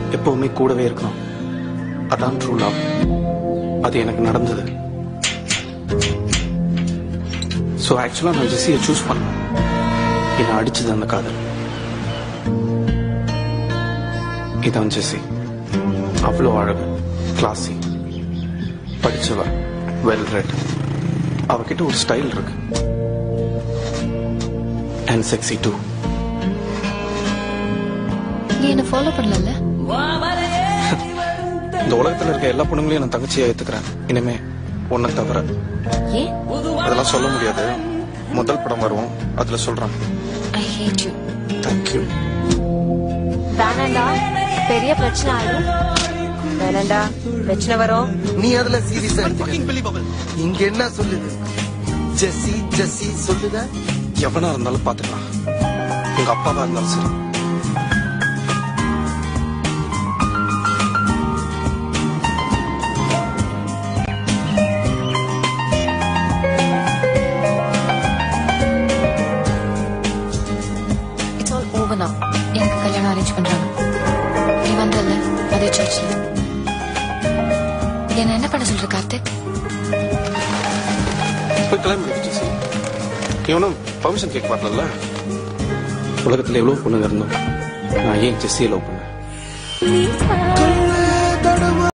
எப்பவுமே கூடவே இருக்கணும் அதான் ட்ரூ லவ் அது எனக்கு நடந்தது ஸோ ஆக்சுவலாக நான் ஜெஸ்ஸியை சூஸ் பண்ணேன் என்னை அடிச்சது அந்த காதல் இதான் ஜெஸ்ஸி அவ்வளோ அழகு கிளாஸி படிச்சவ வெல் ரெட் அவகிட்ட ஒரு ஸ்டைல் இருக்கு அண்ட் செக்ஸி டூ நீ என்ன ஃபாலோ பண்ணல இந்த உலகத்துல இருக்க எல்லா பொண்ணுங்களையும் நான் தங்கச்சியா ஏத்துக்கிறேன் இனிமே ஒன்ன தவிர ஏன் அதெல்லாம் சொல்ல முடியாது முதல் படம் வருவோம் அதுல சொல்றேன் ஐ ஹேட் யூ தேங்க்யூ வேணாண்டா பெரிய பிரச்சனை ஆயிடும் வேணாண்டா பிரச்சனை வரும் நீ அதுல சீரியஸா எடுத்துக்க இங்க என்ன சொல்லுது ஜெஸ்ஸி ஜெஸ்ஸி சொல்லுத எவனா இருந்தாலும் பாத்துக்கலாம் உங்க அப்பாவா இருந்தாலும் சரி இட்ஸ் ஆல் ஓவர் நவ் எனக்கு கல்யாணம் அரேஞ்ச் பண்றாங்க நீ வந்தல அதே சர்ச்சில் என்ன என்ன பண்ண சொல்ற கார்த்திக் போய் கிளம்பி ஜெஸ்ஸி இவனும் பர்மிஷன் கேட்க வரல உலகத்துல எவ்வளவு பொண்ணுங்க இருந்தோம் நான் ஏன் ஜெஸ்ஸியை லவ் பண்ணேன் ப்ளீஸ்